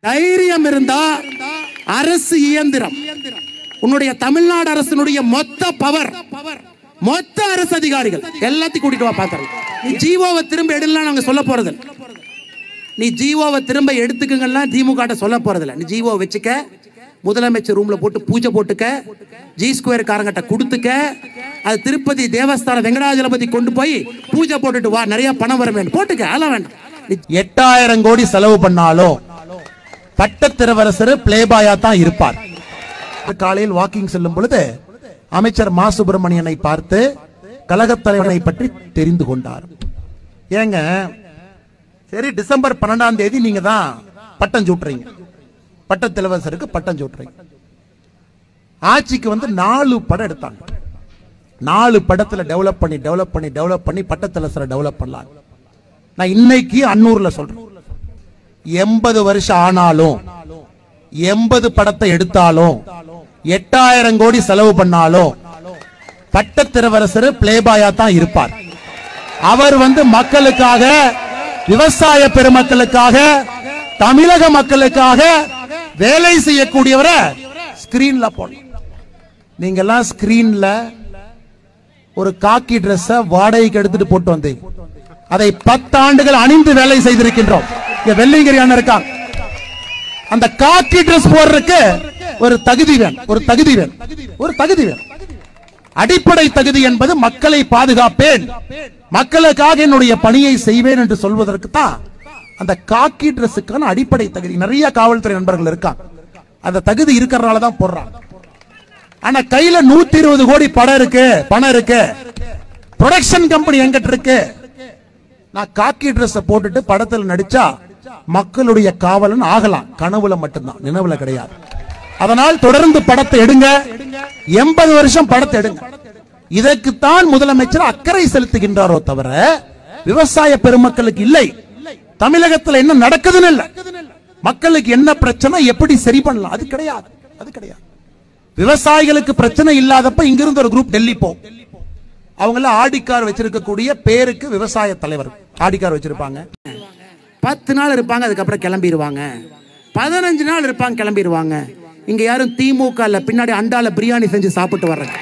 தைரியம் இருந்தா அரசு இயந்திரம் உன்னுடைய தமிழ்நாடு அரசினுடைய மொத்த பவர் மொத்த அரசு அதிகாரிகள் எல்லாத்தையும் கூட்டிட்டு வா பாத்துறேன் நீ ஜீவோவை திரும்ப எடுலாம் நாங்க சொல்ல போறது இல்ல. நீ ஜீவோவை திரும்ப எடுத்துக்கங்கலாம் திமுக சொல்ல போறது இல்ல நீ ஜீவோ வச்சுக்க முதலமைச்சர் ரூம்ல போட்டு பூஜை போட்டுக்க ஜி ஸ்கொயர் காரங்கிட்ட கொடுத்துக்க அது திருப்பதி தேவஸ்தான வெங்கடாஜலபதி கொண்டு போய் பூஜை போட்டுட்டு வா நிறைய பணம் வர வேண்டும் போட்டுக்க அதெல்லாம் வேண்டாம் நீ எட்டாயிரம் கோடி செலவு பண்ணாலும் பட்டத்திரவரசர் பிளேபாயா தான் இருப்பார் காலையில் வாக்கிங் செல்லும் பொழுது அமைச்சர் மா சுப்பிரமணியனை பார்த்து கழகத் தலைவனை பற்றி தெரிந்து கொண்டார் ஏங்க சரி டிசம்பர் பன்னெண்டாம் தேதி நீங்க தான் பட்டம் சூட்டுறீங்க பட்டத்திலவசருக்கு பட்டம் சூட்டுறீங்க ஆட்சிக்கு வந்து நாலு படம் எடுத்தாங்க நாலு படத்துல டெவலப் பண்ணி டெவலப் பண்ணி டெவலப் பண்ணி பட்டத்திலவசரை டெவலப் பண்ணலாம் நான் இன்னைக்கு அன்னூர்ல சொல்றேன் எண்பது வருஷம் ஆனாலும் எண்பது படத்தை எடுத்தாலும் எட்டாயிரம் கோடி செலவு பண்ணாலும் பட்டத்திரவரசர் பிளேபாயா தான் இருப்பார் அவர் வந்து மக்களுக்காக விவசாய பெருமக்களுக்காக தமிழக மக்களுக்காக வேலை செய்யக்கூடியவரை ஸ்கிரீன்ல போடணும் நீங்க எல்லாம் ஸ்கிரீன்ல ஒரு காக்கி Dress வாடகைக்கு எடுத்துட்டு போட்டு வந்தீங்க அதை பத்தாண்டுகள் அணிந்து வேலை செய்திருக்கின்றோம் இங்க வெள்ளிங்கிரி அண்ணன் இருக்காங்க அந்த காக்கி Dress போடுறதுக்கு ஒரு தகுதி வேணும் ஒரு தகுதி வேணும் ஒரு தகுதி வேணும் அடிப்படை தகுதி என்பது மக்களை பாதுகாப்பேன் மக்களுக்காக என்னுடைய பணியை செய்வேன் என்று சொல்வதற்கு தான் அந்த காக்கி Dressக்கான அடிப்படை தகுதி நிறைய காவல்துறை நண்பர்கள் இருக்காங்க அந்த தகுதி இருக்கிறனால தான் போடுறாங்க ஆனா கையில நூத்தி இருபது கோடி படம் இருக்கு பணம் இருக்கு ப்ரொடக்ஷன் கம்பெனி எங்கிட்ட இருக்கு நான் காக்கி Dress போட்டுட்டு படத்துல நடிச்சா மக்களுடைய காவலன் ஆகலாம் கனவுல மட்டும்தான் நினைவுல கிடையாது அதனால் தொடர்ந்து படத்தை எடுங்க எண்பது வருஷம் படத்தை எடுங்க இதற்குத்தான் முதலமைச்சர் அக்கறை செலுத்துகின்றாரோ தவிர விவசாய பெருமக்களுக்கு இல்லை தமிழகத்துல என்ன நடக்குதுன்னு இல்ல மக்களுக்கு என்ன பிரச்சனை எப்படி சரி பண்ணலாம் அது கிடையாது அது கிடையாது விவசாயிகளுக்கு பிரச்சனை இல்லாதப்ப இங்கிருந்து ஒரு குரூப் டெல்லி போ அவங்கள ஆடிக்கார் வச்சிருக்கக்கூடிய பேருக்கு விவசாய தலைவர் ஆடிக்கார் வச்சிருப்பாங்க பத்து நாள் இருப்பாங்க அதுக்கப்புறம் கிளம்பிடுவாங்க பதினஞ்சு நாள் இருப்பாங்க கிளம்பிடுவாங்க இங்க யாரும் திமுக இல்ல பின்னாடி அண்டால பிரியாணி செஞ்சு சாப்பிட்டு வர்றாங்க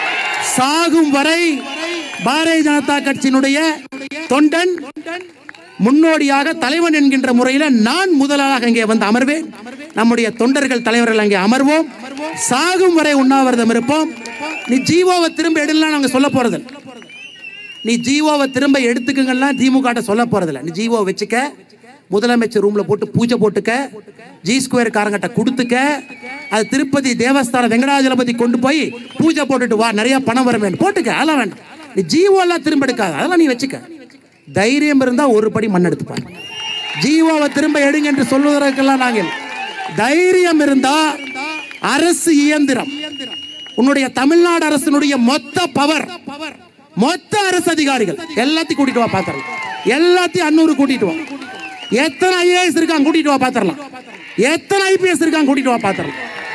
சாகும் வரை பாரதிய ஜனதா கட்சியினுடைய தொண்டன் முன்னோடியாக தலைவன் என்கின்ற முறையில நான் முதலாளாக இங்கே வந்து அமர்வேன் நம்முடைய தொண்டர்கள் தலைவர்கள் அங்கே அமர்வோம் சாகும் வரை உண்ணாவிரதம் இருப்போம் நீ ஜீவோவை திரும்ப எடுலாம் நாங்க சொல்ல போறது இல்ல. நீ ஜீவோவை திரும்ப எடுத்துக்கங்கலாம் திமுக சொல்ல போறதில்ல நீ ஜீவோ வச்சுக்க முதலமைச்சர் ரூம்ல போட்டு பூஜை போட்டுக்க ஜி ஸ்கொயர் காரங்கிட்ட கொடுத்துக்க அது திருப்பதி தேவஸ்தான வெங்கடாஜலபதி கொண்டு போய் பூஜை போட்டுட்டு வா நிறைய பணம் வர வேண்டும் போட்டுக்க அதெல்லாம் வேண்டாம் நீ ஜீவோ எல்லாம் திரும்ப எடுக்காத அதெல்லாம் நீ வச்சுக்க தைரியம் இருந்தா ஒரு படி மண் எடுத்துப்பாங்க ஜீவோவை திரும்ப எடுங்க என்று சொல்வதற்கெல்லாம் நாங்கள் தைரியம் இருந்தா அரசு இயந்திரம் உன்னுடைய தமிழ்நாடு அரசினுடைய மொத்த பவர் மொத்த அரசு அதிகாரிகள் எல்லாத்தையும் கூட்டிட்டு வா பாத்துறலாம் எல்லாத்தையும் அன்னூறு கூட்டிட்டு வா எத்தனை ஐஏஎஸ் இருக்காங்க கூட்டிட்டு வா பாத்துறலாம் எத்தனை ஐபிஎஸ் இருக்காங்க கூட்டிட்டு வா பாத்துறலாம்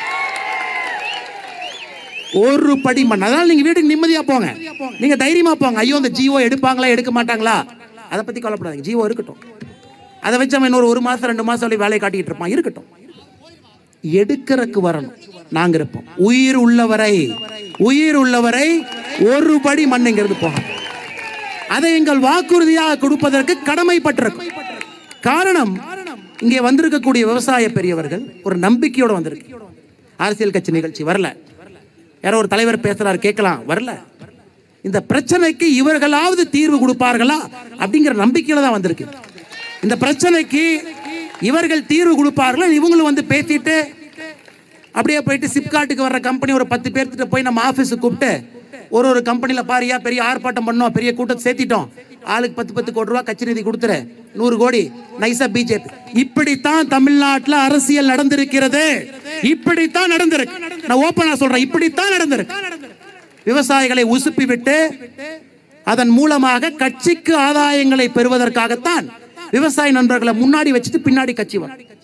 ஒரு படி மண் அதனால நீங்க வீட்டுக்கு நிம்மதியா போங்க நீங்க தைரியமா போங்க ஐயோ இந்த ஜியோ எடுப்பாங்களா எடுக்க மாட்டாங்களா அதை பத்தி கவலைப்படாதீங்க ஜியோ இருக்கட்டும் அதை வச்சு அவன் இன்னொரு ஒரு மாசம் ரெண்டு மாசம் அப்படியே வேலையை காட்டிட்டு இருப்பான் இருக்கட்டும் எடுக்கிறதுக்கு வரணும் நாங்க இருப்போம் உயிர் உள்ளவரை உயிர் உள்ளவரை ஒரு படி மண் இங்கிருந்து போகணும் அதை எங்கள் வாக்குறுதியாக கொடுப்பதற்கு கடமைப்பட்டிருக்கும் காரணம் இங்கே வந்திருக்கக்கூடிய விவசாய பெரியவர்கள் ஒரு நம்பிக்கையோட வந்திருக்கு அரசியல் கட்சி நிகழ்ச்சி வரல யாரோ ஒரு தலைவர் பேசுறாரு கேட்கலாம் வரல இந்த பிரச்சனைக்கு இவர்களாவது தீர்வு கொடுப்பார்களா அப்படிங்கிற நம்பிக்கையில தான் வந்திருக்கு இந்த பிரச்சனைக்கு இவர்கள் தீர்வு கொடுப்பார்களா இவங்களும் வந்து பேசிட்டு அப்படியே போயிட்டு சிப்காட்டுக்கு வர்ற கம்பெனி ஒரு பத்து பேர்த்திட்ட போய் நம்ம ஆஃபீஸுக்கு கூப்பிட்டு ஒரு ஒரு கம்பெனில பாரியா பெரிய ஆர்ப்பாட்டம் பண்ணோம் பெரிய கூட்டத்தை சேர்த்திட்டோம் ஆளுக்கு பத்து பத்து கோடி ரூபா கட்சி நிதி கொடுத்துரு நூறு கோடி நைசா பிஜேபி இப்படித்தான் தமிழ்நாட்டுல அரசியல் நடந்திருக்கிறது இப்படித்தான் நடந்திருக்கு நான் ஓப்பனா சொல்றேன் இப்படித்தான் நடந்திருக்கு விவசாயிகளை உசுப்பி விட்டு அதன் மூலமாக கட்சிக்கு ஆதாயங்களை பெறுவதற்காகத்தான் விவசாய நண்பர்களை முன்னாடி வச்சுட்டு பின்னாடி கட்சி வரும்